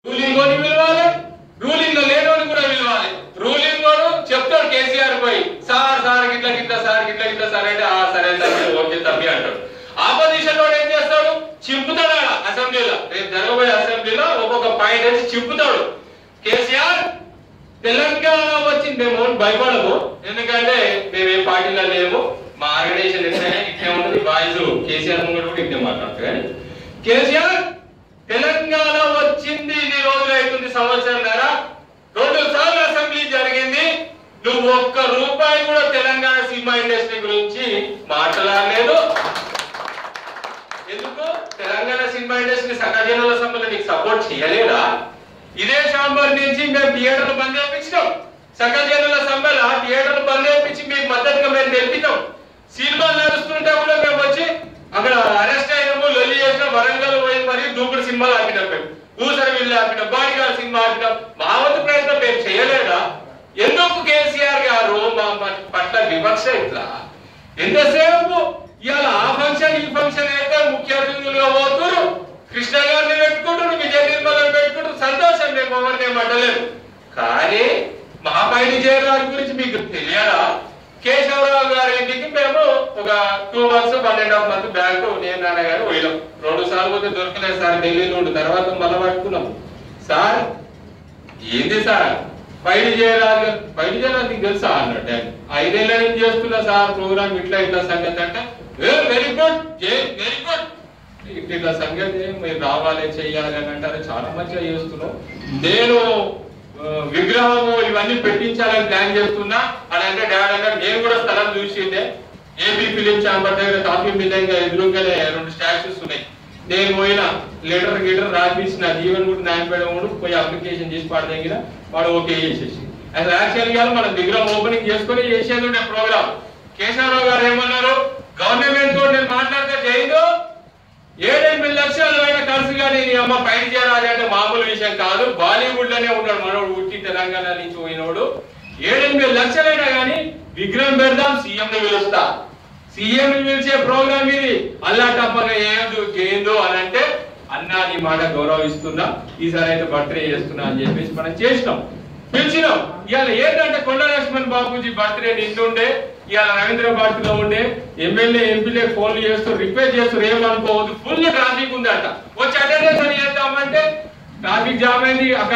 ruling వాడిని పిలవాలి ruling లో లేనోని కూడా పిలవాలి రూలింగ్ వాడు చెప్తాడు కేసీఆర్ పోయి సార్ సార్ గిట్ల గిట్ల సార్ గిట్ల గిట్ల సార్ అంటే ఆ సరే తమ్మి ఓకే తమ్మి అంటాడు ఆపోజిషన్ వాడు ఏం చేస్తాడు చింపుతాడు ఆడ అసెంబ్లీలో రేపు జరగబోయే అసెంబ్లీలో ఒక్కొక్క పాయింట్ వేసి చింపుతాడు కేసీఆర్ తెలంగాణ వచ్చిందేమో అని భయపడము ఎందుకంటే మేము ఏ పార్టీలో లేము మా ఆర్గనైజేషన్ ఎట్లయినా ఇట్లే ఉంటుంది వాయిస్ కేసీఆర్ ముందు కూడా ఇట్లే మాట్లాడుతుంది కానీ కేసీఆర్ తెలంగాణ వచ్చింది ఇన్ని రోజులు అవుతుంది సంవత్సరంన్నర రెండు సార్లు అసెంబ్లీ జరిగింది నువ్వు ఒక్క రూపాయి కూడా తెలంగాణ సినిమా ఇండస్ట్రీ గురించి మాట్లాడలేదు ఎందుకు తెలంగాణ సినిమా ఇండస్ట్రీ సకజనుల సభలో నీకు సపోర్ట్ చేయలేదా ఇదే చాంబర్ నుంచి మేము థియేటర్లు బంద్ చేయించినాం సకజనుల సభలో థియేటర్లు బంద్ చేయించి మీకు మద్దతుగా మేము తెలిపినాం సినిమా నడుస్తుంటే కూడా మేము వచ్చి అక్కడ అరెస్ట్ అయినాము లొల్లి చేసినాం వరంగల్ పోయి మరి దూకుడు సినిమాలు ఆపినాం మేము ఊసరి వీళ్ళు ఆపినాం బాడీగార్డ్ సినిమా ఆపినాం మా వంతు ప్రయత్నం మేము చేయలేదా ఎందుకు కేసీఆర్ గారు మా మా పట్ల వివక్ష ఇట్లా ఎంతసేపు ఇవాళ ఆ ఫంక్షన్ ఈ ఫంక్షన్ అయితే ముఖ్య అతిథులుగా పోతున్నారు కృష్ణ గారిని పెట్టుకుంటారు విజయ నిర్మలను పెట్టుకుంటారు సంతోషం మేము ఎవరిని ఏమంటలేదు కానీ మహాపైడి జయరాజు గురించి మీకు తెలియదా కేశవరావు గారి ఇంటికి మేము ఒక two months one and half month back నేను నాన్న గారు పోయినాం రెండు సార్లు పోతే దొరకలేదు సార్ ఢిల్లీలో ఉండి తర్వాత మళ్ళీ పట్టుకున్నాం సార్ ఏంది సార్ పైడి జయరాజు గారు పైడి జయరాజు నీకు తెలుసా అన్నట్టు ఆయన ఐదేళ్ల నుంచి చేస్తున్నా సార్ ప్రోగ్రామ్ ఇట్లా ఇట్లా సంగతి అంటే వెరీ గుడ్ వెరీ గుడ్ ఇట్లా సంగతి మీరు రావాలి చెయ్యాలి అని అంటారు చాలా మంచిగా చేస్తున్నాం నేను ఆ, విగ్రహము ఇవన్నీ పెట్టించాలని ప్లాన్ చేస్తున్నా అని అంటే డాడ్ అన్నాడు నేను కూడా స్థలం చూసిందే ఏపీ ఫిలిం ఛాంబర్ దగ్గర కాఫీ మిల్లంగా ఎదురుగానే రెండు స్టాచ్యూస్ ఉన్నాయి నేను పోయిన లెటర్ గిటర్ రాపించిన జీవన్ కూడా నాయనపేట కూడా పోయి అప్లికేషన్ చేసి పాడ దగ్గర వాడు ఓకే చేసేసి అసలు యాక్చువల్ గా మనం విగ్రహం ఓపెనింగ్ చేసుకొని చేసేది ఉండే ప్రోగ్రామ్ కేశవరావు గారు ఏమన్నారు గవర్నమెంట్ తో నేను మాట్లాడితే చేయదు ఏడెనిమిది లక్షలు అయిన ఖర్చు కానీ నీ అమ్మ పైన చేయాలి అంటే మామూలు విషయం కాదు బాలీవుడ్ లోనే ఉన్నాడు మనోడు ఉట్టి తెలంగాణ నుంచి పోయినోడు ఏడెనిమిది లక్షలైనా కానీ విగ్రహం పెడదాం సీఎం ని పిలుస్తా సీఎం ని పిలిచే ప్రోగ్రామ్ ఇది అల్లా టప్పగా ఏందు ఏందో అని అంటే అన్నా నీ మాట గౌరవిస్తున్నా ఈసారి అయితే బర్త్డే చేస్తున్నా అని చెప్పేసి మనం చేసినాం పిలిచినాం ఇవాళ ఏంటంటే కొండ లక్ష్మణ్ బాబుజీ బర్త్డే నిండుండే ఇవాళ రవీంద్ర భారతిలో ఉండే ఎమ్మెల్యే ఎంపీలే ఫోన్లు చేస్తూ రిక్వెస్ట్ చేస్తూ ఏమనుకోవద్దు ఫుల్ ట్రాఫిక్ ఉందట వచ్చి అటెండెన్స్ అని చేద్దామంటే ట్రాఫిక్ జామ్ అయింది అక్కడ